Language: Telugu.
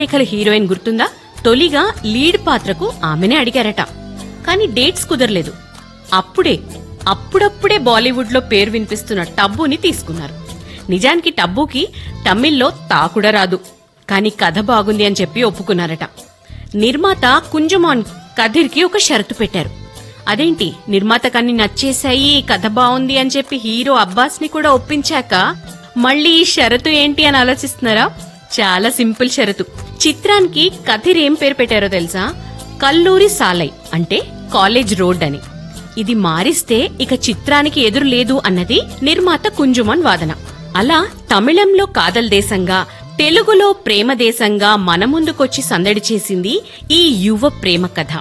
రేఖల హీరోయిన్ గుర్తుందా తొలిగా లీడ్ పాత్రకు ఆమెనే అడిగారట కానీ డేట్స్ కుదరలేదు అప్పుడే అప్పుడప్పుడే బాలీవుడ్ లో పేరు వినిపిస్తున్న టబ్బుని తీసుకున్నారు నిజానికి టబ్బుకి తమిళ్లో తాకుడ రాదు కానీ కథ బాగుంది అని చెప్పి ఒప్పుకున్నారట నిర్మాత కుంజమాన్ కథీర్కి ఒక షరతు పెట్టారు అదేంటి నిర్మాత కన్ని నచ్చేశాయి కథ బాగుంది అని చెప్పి హీరో అబ్బాస్ ని కూడా ఒప్పించాక మళ్ళీ ఈ షరతు ఏంటి అని ఆలోచిస్తున్నారా చాలా సింపుల్ షరతు చిత్రానికి కథీర్ ఏం పేరు పెట్టారో తెలుసా కల్లూరి సాలై అంటే కాలేజ్ రోడ్ అని ఇది మారిస్తే ఇక చిత్రానికి ఎదురు లేదు అన్నది నిర్మాత కుంజుమన్ వాదన అలా తమిళంలో కాదల్ దేశంగా తెలుగులో ప్రేమ దేశంగా మన ముందుకొచ్చి సందడి చేసింది ఈ యువ ప్రేమ కథ